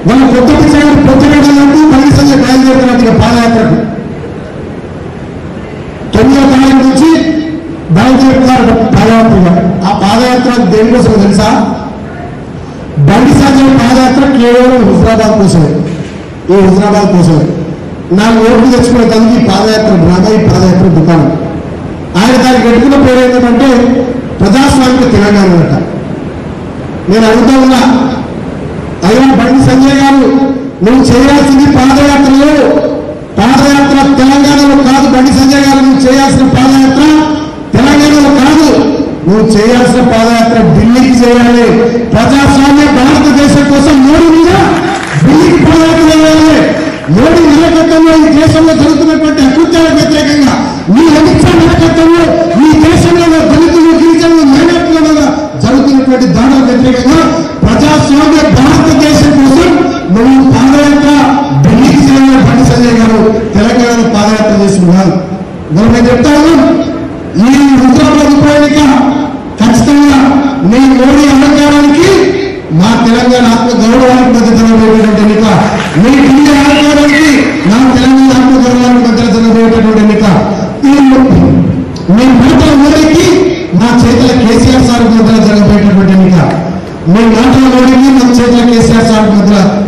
వాళ్ళ కొత్త సైడ్ పొత్తుగడాలంటూ బండి సంజయ్ బయలుదేరుతున్నట్టుగా పాదయాత్రకు తొమ్మిదో తారీఖు నుంచి బయలుదేరుతున్నారు పాదయాత్రగా ఆ పాదయాత్ర దేనికోసం తెలుసా బండి సంజయ్ పాదయాత్ర కేవలం హుజరాబాద్ కోసమే ఈ హుజరాబాద్ కోసమే నాలుగు ఓట్లు తెచ్చుకునే తనకి ఈ పాదయాత్ర డ్రామా ఈ పాదయాత్ర దుకాణం ఆయన దానికి పెట్టుకున్న పేరు ఏంటంటే ప్రజాస్వామిక తెలంగాణ అన్నట నేను అడుగుతా ఉన్నా అయ్యా బండి సంజయ్ గారు నువ్వు చేయాల్సింది పాదయాత్రలో పాదయాత్ర తెలంగాణలో కాదు బండి సంజయ్ గారు నువ్వు చేయాల్సిన పాదయాత్ర తెలంగాణలో కాదు నువ్వు చేయాల్సిన పాదయాత్ర ఢిల్లీకి చేయాలి ప్రజాస్వామ్య భారతదేశం కోసం మోడీ మీద ఢిల్లీకి పాదయాత్ర చేయాలి మోడీ నాయకత్వంలో ఈ దేశంలో జరుగుతున్నటువంటి అకృత్యాలకు వ్యతిరేకంగా మీ అమిత్ షా నాయకత్వంలో ఈ దేశంలో దళితులు గిరిజనులు మైనార్టీల మీద జరుగుతున్నటువంటి దాడులకు వ్యతిరేకంగా ప్రజాస్వామ్య భారతదేశం కోసం నువ్వు పాదయాత్ర ఢిల్లీకి చేయాలని బండి సంజయ్ గారు తెలంగాణలో పాదయాత్ర చేస్తున్నారు మరి నేను చెప్తాను ఈ హుజరాబాద్ ఉప ఎన్నిక ఖచ్చితంగా మీ మోడీ అహంకారానికి మా తెలంగాణ ఆత్మ గౌరవానికి మధ్య జరగబోయేటువంటి ఎన్నిక మీ ఢిల్లీ అహంకారానికి నా తెలంగాణ ఆత్మ గౌరవానికి మధ్య జరగబోయేటటువంటి ఎన్నిక ఈ మీ మాటల మోడీకి మా చేతుల కేసీఆర్ సార్ మధ్య జరగబోయేటటువంటి ఎన్నిక మీ మాటల మోడీకి మా చేతుల కేసీఆర్ సార్ మధ్య